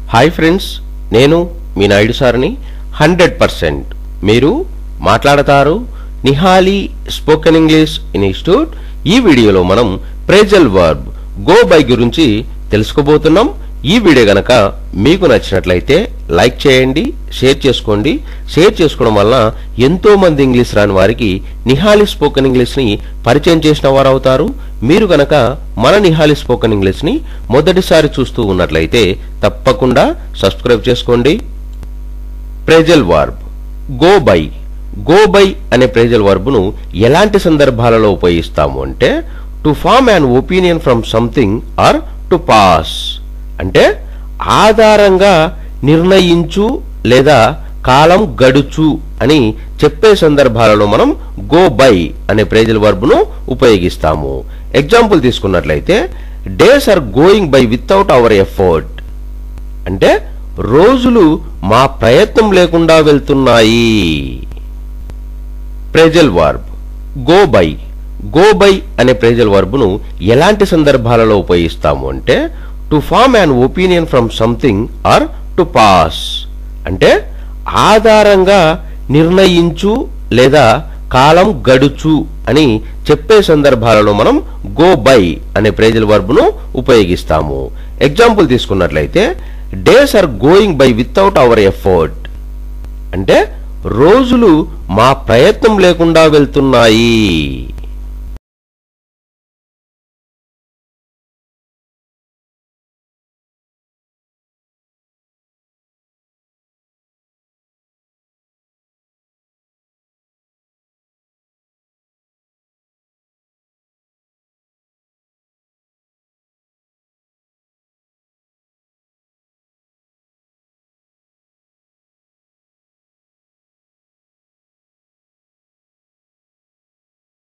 hi friends నేను మీ నాయుడు సార్ని hundred percent మీరు మాట్లాడతారు నిహాలి స్పోకెన్ ఇంగ్లీష్ ఇన్స్టిట్యూట్ ఈ వీడియోలో మనం ప్రేజల్ వర్బ్ గో బై గురించి తెలుసుకోబోతున్నాం ఈ వీడియో గనక మీకు నచ్చినట్లయితే లైక్ చేయండి షేర్ చేసుకోండి షేర్ చేసుకోవడం వల్ల ఎంతో మంది ఇంగ్లీష్ రాని వారికి నిహాలి స్పోకెన్ ఇంగ్లీష్ ని పరిచయం చేసిన వారు అవుతారు మీరు గనక మన నిహాలి స్పోకెన్ ఇంగ్లీష్ ని మొదటిసారి చూస్తూ ఉన్నట్లయితే తప్పకుండా సబ్స్క్రైబ్ చేసుకోండి phrasal verb go by go by అనే ప్రేజల్ వర్బ్ను ఎలాంటి సందర్భాలలో ఉపయోగిస్తాము అంటే to form an opinion from something or to pass అంటే ఆధారంగా నిర్ణయించు లేదా కాలం గడుచు అని చెప్పే సందర్భాలలో మనం గో బై అనే ప్రేజల్ వర్బ్ను ఉపయోగిస్తాము ఎగ్జాంపుల్ తీసుకున్నట్లయితే days are going by without our effort అంటే రోజులు మా ప్రయత్నం లేకుండా వెళ్తున్నాయి phrasal verb go by go by అనే ప్రేజల్ వర్బ్ను ఎలాంటి సందర్భాలలో ఉపయోగిస్తాము అంటే to form an opinion from something or to pass అంటే ఆధారంగా నిర్ణయించు లేదా కాలం గడుచు అని చెప్పే సందర్భాలలో మనం గో బై అనే ప్రేజల్ వర్బ్ను ఉపయోగిస్తాము ఎగ్జాంపుల్ తీసుకున్నట్లయితే days are going by without our effort అంటే రోజులు మా ప్రయత్నం లేకుండా వెళ్తున్నాయి